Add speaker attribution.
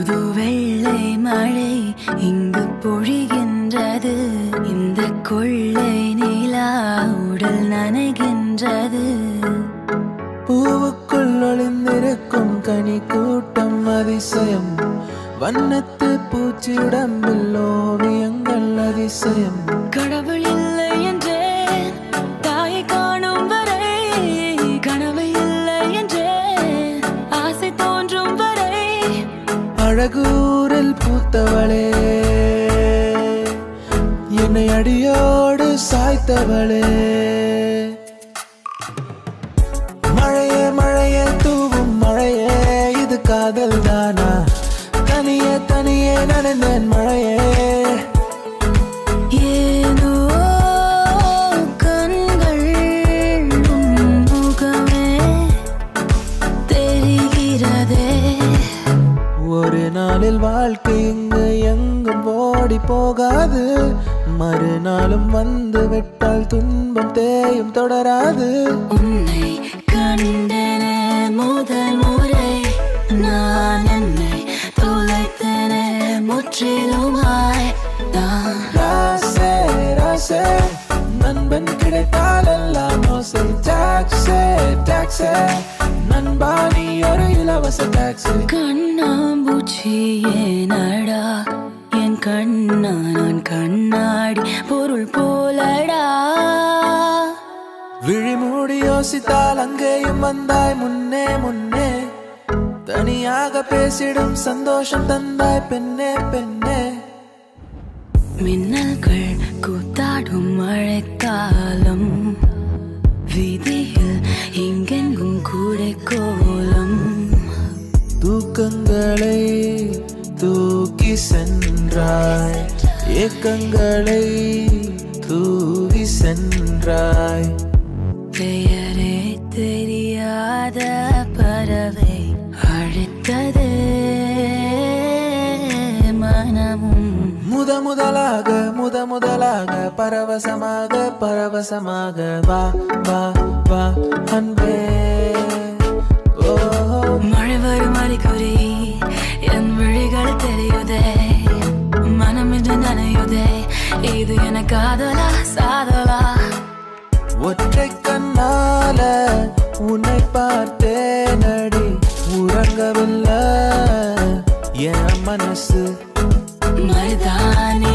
Speaker 1: புது வெள்ளை மழை இங்கு பொழிகின்றது இந்த கொள்ளை நிலா உடல் நனைகின்றது
Speaker 2: பூவுக்குள் ஒளிந்திருக்கும் கனி கூட்டம் அதிசயம் வண்ணத்து பூச்சி உடம்பில் ஓவியங்கள் அதிசயம்
Speaker 1: கடவுள் இல்லை என்றேன் தாயை காணும் வரை கனவு இல்லை என்றேன் ஆசை தோன்றும் வரை
Speaker 2: அழகூரில் பூத்தவளே என்னை அடியோடு சாய்த்தவளே மழையே மழையே தூவும் மழையே இது காதல் தானா தனியே தனியே நனைந்தேன் மழையே
Speaker 1: ஏனோ கண்கள் உன் முகமே தெரிகிறதே
Speaker 2: ஒரு நாளில் வாழ்க்கை இங்கு எங்கும் ஓடி போகாது மறுநாளும் வந்து விட்டால் துன்பம் தேயும் தொடராது
Speaker 1: உன்னை கண்டனே முதல் முறை நான் என்னை தொலைத்தனே முற்றிலுமாய் நான்
Speaker 2: ராசே ராசே நண்பன் கிடைத்தால் எல்லாம் மோசை டாக்ஸே டாக்ஸே நண்பா நீ ஒரு இலவச டாக்ஸி
Speaker 1: கண்ணாம்பூச்சி ஏனடா என் கண்ணா நான் கண்ணாடி பொருள் போலடா
Speaker 2: விழி மூடி யோசித்தால் அங்கேயும் வந்தாய் முன்னே முன்னே தனியாக பேசிடும் சந்தோஷம் தந்தாய் பெண்ணே பெண்ணே
Speaker 1: மின்னல்கள் கூத்தாடும் மழைக்காலம் வீதியில் எங்கெங்கும் கூடை கோலம்
Speaker 2: தூக்கங்களை தூக்கி சென்றாய் ஏக்கங்களை தூவி சென்றாய்
Speaker 1: பெயரே தெரியாத பறவை அழைத்தது மனமும்
Speaker 2: முத முதலாக முத முதலாக பரவசமாக பரவசமாக வா வா வா அன்பே ஓ
Speaker 1: மழை வரும் அறிகுறி என் விழிகள் தெரியுதே மனம் இது நனையுதே இது என காதலா சாதலா
Speaker 2: ஒற்றை கண்ணால உன்னை பார்த்தேனடி உறங்கவில்லை என் மனசு
Speaker 1: மருதானி